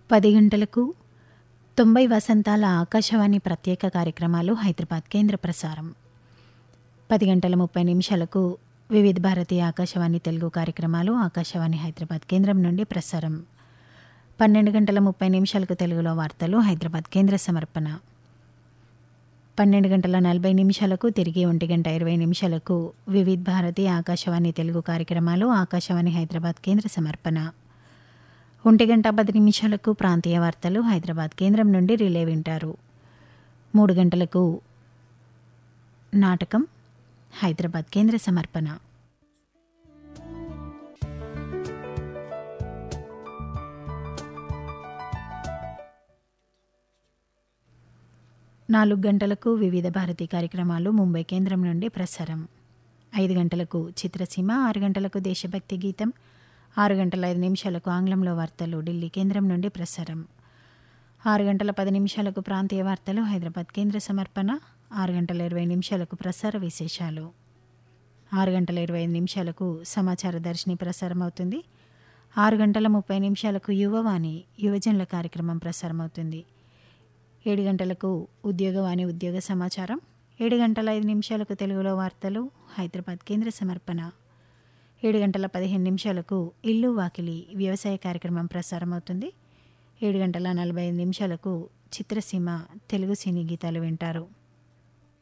పది గంటలకు తొంభై వసంతాల ఆకాశవాణి ప్రత్యేక కార్యక్రమాలు హైదరాబాద్ కేంద్ర ప్రసారం పది గంటల ముప్పై నిమిషాలకు వివిధ భారతి ఆకాశవాణి తెలుగు కార్యక్రమాలు ఆకాశవాణి హైదరాబాద్ కేంద్రం నుండి ప్రసారం పన్నెండు గంటల ముప్పై నిమిషాలకు తెలుగులో వార్తలు హైదరాబాద్ కేంద్ర సమర్పణ పన్నెండు గంటల నలభై నిమిషాలకు తిరిగి ఒంటి గంట ఇరవై నిమిషాలకు వివిధ భారతి ఆకాశవాణి తెలుగు కార్యక్రమాలు ఆకాశవాణి హైదరాబాద్ కేంద్ర సమర్పణ ఒంటి గంట పది నిమిషాలకు ప్రాంతీయ వార్తలు హైదరాబాద్ కేంద్రం నుండి రిలే వింటారు మూడు గంటలకు నాటకం హైదరాబాద్ కేంద్ర సమర్పణ నాలుగు గంటలకు వివిధ భారతి కార్యక్రమాలు ముంబై కేంద్రం నుండి ప్రసారం ఐదు గంటలకు చిత్రసీమ ఆరు గంటలకు దేశభక్తి గీతం ఆరు గంటల ఐదు నిమిషాలకు ఆంగ్లంలో వార్తలు ఢిల్లీ కేంద్రం నుండి ప్రసారం ఆరు గంటల పది నిమిషాలకు ప్రాంతీయ వార్తలు హైదరాబాద్ కేంద్ర సమర్పణ ఆరు గంటల ఇరవై నిమిషాలకు ప్రసార విశేషాలు ఆరు గంటల ఇరవై ఐదు నిమిషాలకు సమాచార దర్శిని ప్రసారం అవుతుంది ఆరు గంటల ముప్పై నిమిషాలకు యువవాణి యువజనుల కార్యక్రమం ప్రసారం అవుతుంది ఏడు గంటలకు ఉద్యోగవాణి ఉద్యోగ సమాచారం ఏడు గంటల ఐదు నిమిషాలకు తెలుగులో వార్తలు హైదరాబాద్ కేంద్ర సమర్పణ ఏడు గంటల పదిహేను నిమిషాలకు ఇల్లు వాకిలి వ్యవసాయ కార్యక్రమం ప్రసారం అవుతుంది ఏడు గంటల నలభై ఐదు నిమిషాలకు చిత్రసీమ తెలుగు సినీ గీతాలు వింటారు